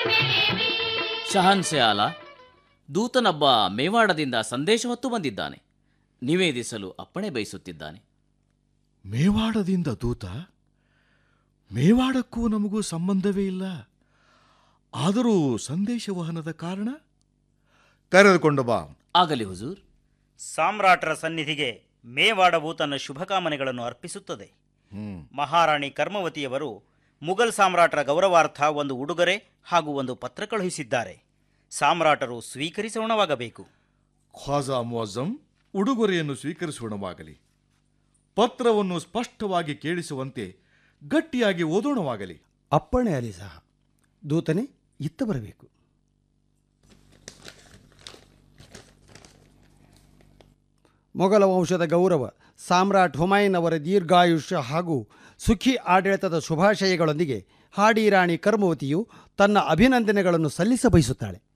ಶಹನ್ಸೆ ಆಲ ದೂತನೊಬ್ಬ ಮೇವಾಡದಿಂದ ಸಂದೇಶ ಹೊತ್ತು ಬಂದಿದ್ದಾನೆ ನಿವೇದಿಸಲು ಅಪ್ಪಣೆ ಬಯಸುತ್ತಿದ್ದಾನೆ ಮೇವಾಡದಿಂದ ದೂತ ಮೇವಾಡಕ್ಕೂ ನಮಗೂ ಸಂಬಂಧವೇ ಇಲ್ಲ ಆದರೂ ಸಂದೇಶ ವಹನದ ಕಾರಣ ಕರೆದುಕೊಂಡು ಬಾ ಆಗಲಿ ಹುಜೂರ್ ಸಾಮ್ರಾಟರ ಸನ್ನಿಧಿಗೆ ಮೇವಾಡವು ತನ್ನ ಶುಭಕಾಮನೆಗಳನ್ನು ಅರ್ಪಿಸುತ್ತದೆ ಹ್ಮ್ ಮಹಾರಾಣಿ ಕರ್ಮವತಿಯವರು ಮುಘಲ್ ಸಾಮ್ರಾಟರ ಗೌರವಾರ್ಥ ಒಂದು ಉಡುಗೊರೆ ಹಾಗೂ ಒಂದು ಪತ್ರ ಕಳುಹಿಸಿದ್ದಾರೆ ಸಾಮ್ರಾಟರು ಸ್ವೀಕರಿಸೋಣವಾಗಬೇಕು ಖ್ವಾಜಾ ಮುಅzzಮ್ ಉಡುಗೊರೆಯನ್ನು ಸ್ವೀಕರಿಸೋಣವಾಗಲಿ ಪತ್ರವನ್ನು ಸ್ಪಷ್ಟವಾಗಿ ಕೇಳಿಸುವಂತೆ ಗಟ್ಟಿಯಾಗಿ ಓದೋಣವಾಗಲಿ ಅಪ್ಪಣೆ ಅಲಿ ಸಹ ದೂತನೇ ಇತ್ತ ಬರಬೇಕು ಮೊಘಲ ವಂಶದ ಗೌರವ ಸಾಮ್ರಾಟ್ ಹುಮಾಯೂನ್ ಅವರ ದೀರ್ಘಾಯುಷ್ಯ ಹಾಗೂ ಸುಖಿ ಆಡಳಿತದ ಶುಭಾಶಯಗಳೊಂದಿಗೆ ಹಾಡಿ ರಾಣಿ ಕರ್ಮವತಿಯು ತನ್ನ ಅಭಿನಂದನೆಗಳನ್ನು ಸಲ್ಲಿಸ ಬಯಸುತ್ತಾಳೆ